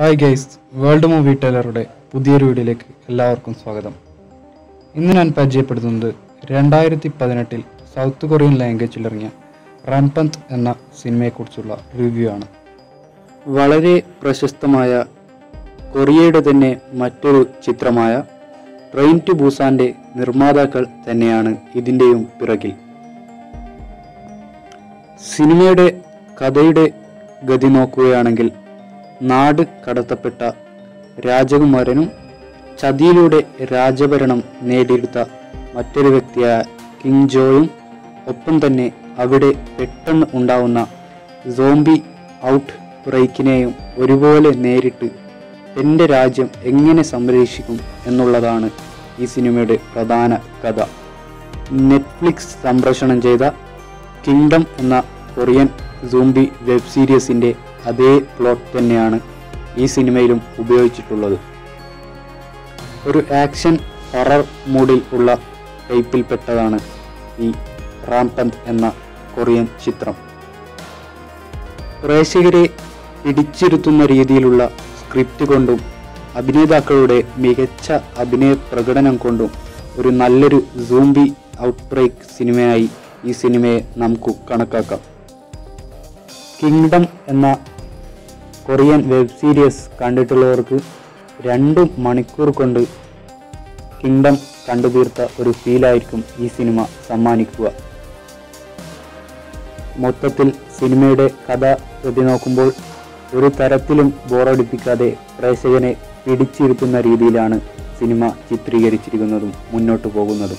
hi guys world movie ടെലറുടെ പുതിയൊരു വീഡിയോയിലേക്ക് എല്ലാവർക്കും സ്വാഗതം ഇന്ന് ഞാൻ പരിചയപ്പെടുത്തുന്നത് രണ്ടായിരത്തി പതിനെട്ടിൽ സൗത്ത് കൊറിയൻ ലാംഗ്വേജിൽ ഇറങ്ങിയ റൺപന്ത് എന്ന സിനിമയെക്കുറിച്ചുള്ള റിവ്യൂ ആണ് വളരെ പ്രശസ്തമായ കൊറിയയുടെ തന്നെ മറ്റൊരു ചിത്രമായ ട്രെയിൻ ടു ബൂസാന്റെ നിർമ്മാതാക്കൾ തന്നെയാണ് ഇതിൻ്റെയും പിറകിൽ സിനിമയുടെ കഥയുടെ ഗതി നോക്കുകയാണെങ്കിൽ നാട് കടത്തപ്പെട്ട രാജകുമാരനും ചതിയിലൂടെ രാജഭരണം നേടിയെടുത്ത മറ്റൊരു വ്യക്തിയായ കിങ് ജോയും ഒപ്പം തന്നെ അവിടെ പെട്ടെന്ന് ഉണ്ടാവുന്ന സോംബി ഔട്ട് ബ്രേക്കിനെയും ഒരുപോലെ നേരിട്ട് എൻ്റെ രാജ്യം എങ്ങനെ സംരക്ഷിക്കും എന്നുള്ളതാണ് ഈ സിനിമയുടെ പ്രധാന കഥ നെറ്റ്ഫ്ലിക്സ് സംപ്രേഷണം ചെയ്ത കിങ്ഡം എന്ന കൊറിയൻ സൂംബി വെബ് സീരീസിൻ്റെ അതേ പ്ലോട്ട് തന്നെയാണ് ഈ സിനിമയിലും ഉപയോഗിച്ചിട്ടുള്ളത് ഒരു ആക്ഷൻ ഹൊറർ മൂഡിൽ ഉള്ള ടൈപ്പിൽപ്പെട്ടതാണ് ഈ റാംപന്ത് എന്ന കൊറിയൻ ചിത്രം പ്രേക്ഷകരെ പിടിച്ചിരുത്തുന്ന രീതിയിലുള്ള സ്ക്രിപ്റ്റ് കൊണ്ടും അഭിനേതാക്കളുടെ മികച്ച അഭിനയ പ്രകടനം കൊണ്ടും ഒരു നല്ലൊരു സൂംബി ഔട്ട്ബ്രേക്ക് സിനിമയായി ഈ സിനിമയെ നമുക്ക് കണക്കാക്കാം കിങ്ഡം എന്ന കൊറിയൻ വെബ് സീരീസ് കണ്ടിട്ടുള്ളവർക്ക് രണ്ട് മണിക്കൂർ കൊണ്ട് കിങ്ഡം കണ്ടു തീർത്ത ഒരു ഫീലായിരിക്കും ഈ സിനിമ സമ്മാനിക്കുക മൊത്തത്തിൽ സിനിമയുടെ കഥ പ്രതി നോക്കുമ്പോൾ ഒരു തരത്തിലും ബോറടിപ്പിക്കാതെ പ്രേക്ഷകനെ പിടിച്ചിരുത്തുന്ന രീതിയിലാണ് സിനിമ ചിത്രീകരിച്ചിരിക്കുന്നതും മുന്നോട്ട് പോകുന്നതും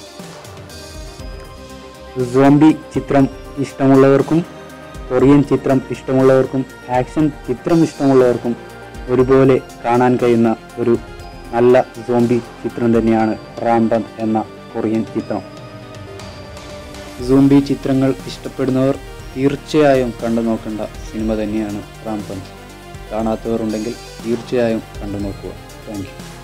സോംബി ചിത്രം ഇഷ്ടമുള്ളവർക്കും കൊറിയൻ ചിത്രം ഇഷ്ടമുള്ളവർക്കും ആക്ഷൻ ചിത്രം ഇഷ്ടമുള്ളവർക്കും ഒരുപോലെ കാണാൻ കഴിയുന്ന ഒരു നല്ല സോംബി ചിത്രം തന്നെയാണ് റാംബൻ എന്ന കൊറിയൻ ചിത്രം സോംബി ചിത്രങ്ങൾ ഇഷ്ടപ്പെടുന്നവർ തീർച്ചയായും കണ്ടു നോക്കേണ്ട സിനിമ തന്നെയാണ് റാംബൻ കാണാത്തവർ ഉണ്ടെങ്കിൽ തീർച്ചയായും കണ്ടു നോക്കുക താങ്ക് യു